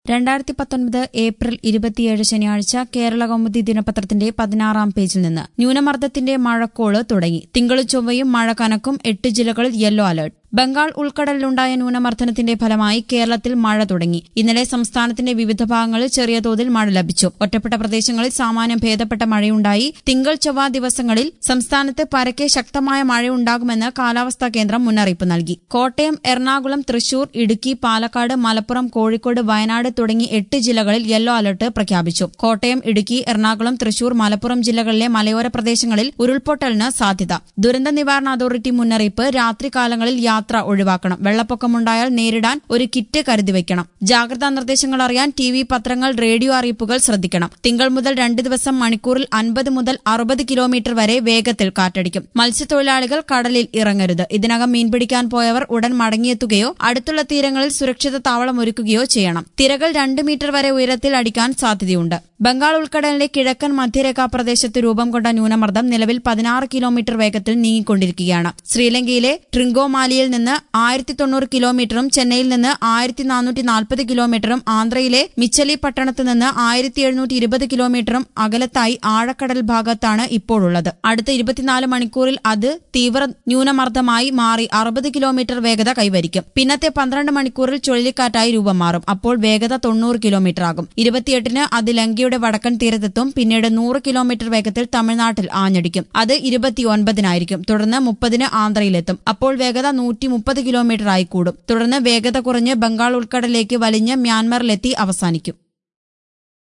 രണ്ടായിരത്തി പത്തൊൻപത് ഏപ്രിൽ ഇരുപത്തിയേഴ് ശനിയാഴ്ച കേരള കൗമുദി ദിനപത്രത്തിന്റെ പതിനാറാം പേജിൽ നിന്ന് ന്യൂനമർദ്ദത്തിന്റെ മഴക്കോള് തുടങ്ങി തിങ്കളും ചൊവ്വയും മഴ കനക്കും എട്ട് ജില്ലകളിൽ യെല്ലോ അലർട്ട് ബംഗാൾ ഉൾക്കടലിലുണ്ടായ ന്യൂനമർദ്ദനത്തിന്റെ ഫലമായി കേരളത്തിൽ മഴ തുടങ്ങി ഇന്നലെ സംസ്ഥാനത്തിന്റെ വിവിധ ഭാഗങ്ങളിൽ ചെറിയ തോതിൽ മഴ ലഭിച്ചു ഒറ്റപ്പെട്ട പ്രദേശങ്ങളിൽ സാമാന്യം ഭേദപ്പെട്ട മഴയുണ്ടായി തിങ്കൾ ചൊവ്വ ദിവസങ്ങളിൽ സംസ്ഥാനത്ത് പരക്കെ ശക്തമായ മഴയുണ്ടാകുമെന്ന് കാലാവസ്ഥാ കേന്ദ്രം മുന്നറിയിപ്പ് നൽകി കോട്ടയം എറണാകുളം തൃശൂർ ഇടുക്കി പാലക്കാട് മലപ്പുറം കോഴിക്കോട് വയനാട് തുടങ്ങി എട്ട് ജില്ലകളിൽ യെല്ലോ അലർട്ട് പ്രഖ്യാപിച്ചു കോട്ടയം ഇടുക്കി എറണാകുളം തൃശൂർ മലപ്പുറം ജില്ലകളിലെ മലയോര പ്രദേശങ്ങളിൽ ഉരുൾപൊട്ടലിന് സാധ്യത ദുരന്ത നിവാരണ അതോറിറ്റി മുന്നറിയിപ്പ് രാത്രികാലങ്ങളിൽ യാത്ര ഒഴിവാക്കണം വെള്ളപ്പൊക്കമുണ്ടായാൽ നേരിടാൻ ഒരു കിറ്റ് കരുതി വയ്ക്കണം ജാഗ്രതാ നിർദ്ദേശങ്ങൾ അറിയാൻ ടി വി പത്രങ്ങൾ റേഡിയോ അറിയിപ്പുകൾ ശ്രദ്ധിക്കണം തിങ്കൾ മുതൽ രണ്ട് ദിവസം മണിക്കൂറിൽ അൻപത് മുതൽ അറുപത് കിലോമീറ്റർ വരെ വേഗത്തിൽ കാറ്റടിക്കും മത്സ്യത്തൊഴിലാളികൾ കടലിൽ ഇറങ്ങരുത് ഇതിനകം മീൻപിടിക്കാൻ പോയവർ ഉടൻ മടങ്ങിയെത്തുകയോ അടുത്തുള്ള തീരങ്ങളിൽ സുരക്ഷിത താവളം ഒരുക്കുകയോ ചെയ്യണം തിരകൾ രണ്ട് മീറ്റർ വരെ ഉയരത്തിൽ അടിക്കാൻ സാധ്യതയുണ്ട് ബംഗാൾ ഉൾക്കടലിന്റെ കിഴക്കൻ മധ്യരേഖാ പ്രദേശത്ത് രൂപം കൊണ്ട ന്യൂനമർദ്ദം നിലവിൽ പതിനാറ് കിലോമീറ്റർ വേഗത്തിൽ നീങ്ങിക്കൊണ്ടിരിക്കുകയാണ് ശ്രീലങ്കയിലെ ട്രിങ്കോമാലിയിൽ നിന്ന് ആയിരത്തി തൊണ്ണൂറ് കിലോമീറ്ററും ചെന്നൈയിൽ നിന്ന് ആയിരത്തി നാനൂറ്റി നാൽപ്പത് കിലോമീറ്ററും ആന്ധ്രയിലെ മിച്ചലി പട്ടണത്ത് നിന്ന് ആയിരത്തി എഴുന്നൂറ്റി ഇരുപത് കിലോമീറ്ററും അകലത്തായി ആഴക്കടൽ ഭാഗത്താണ് ഇപ്പോഴുള്ളത് അടുത്ത ഇരുപത്തിനാല് മണിക്കൂറിൽ അത് തീവ്ര ന്യൂനമർദ്ദമായി മാറി അറുപത് കിലോമീറ്റർ വേഗത കൈവരിക്കും പിന്നത്തെ പന്ത്രണ്ട് മണിക്കൂറിൽ ചുഴലിക്കാറ്റായി രൂപം മാറും അപ്പോൾ വേഗത തൊണ്ണൂറ് കിലോമീറ്റർ ആകും ഇരുപത്തിയെട്ടിന് അത് ലങ്കയുടെ വടക്കൻ തീരത്തെത്തും പിന്നീട് നൂറ് കിലോമീറ്റർ വേഗത്തിൽ തമിഴ്നാട്ടിൽ ആഞ്ഞടിക്കും അത് ഇരുപത്തിയൊൻപതിനായിരിക്കും തുടർന്ന് മുപ്പതിന് ആന്ധ്രയിലെത്തും അപ്പോൾ വേഗത നൂറ്റി മുപ്പത് കിലോമീറ്റർ ആയി കൂടും തുടർന്ന് വേഗത കുറഞ്ഞ് ബംഗാൾ ഉൾക്കടലിലേക്ക് വലിഞ്ഞ് മ്യാൻമറിലെത്തി അവസാനിക്കും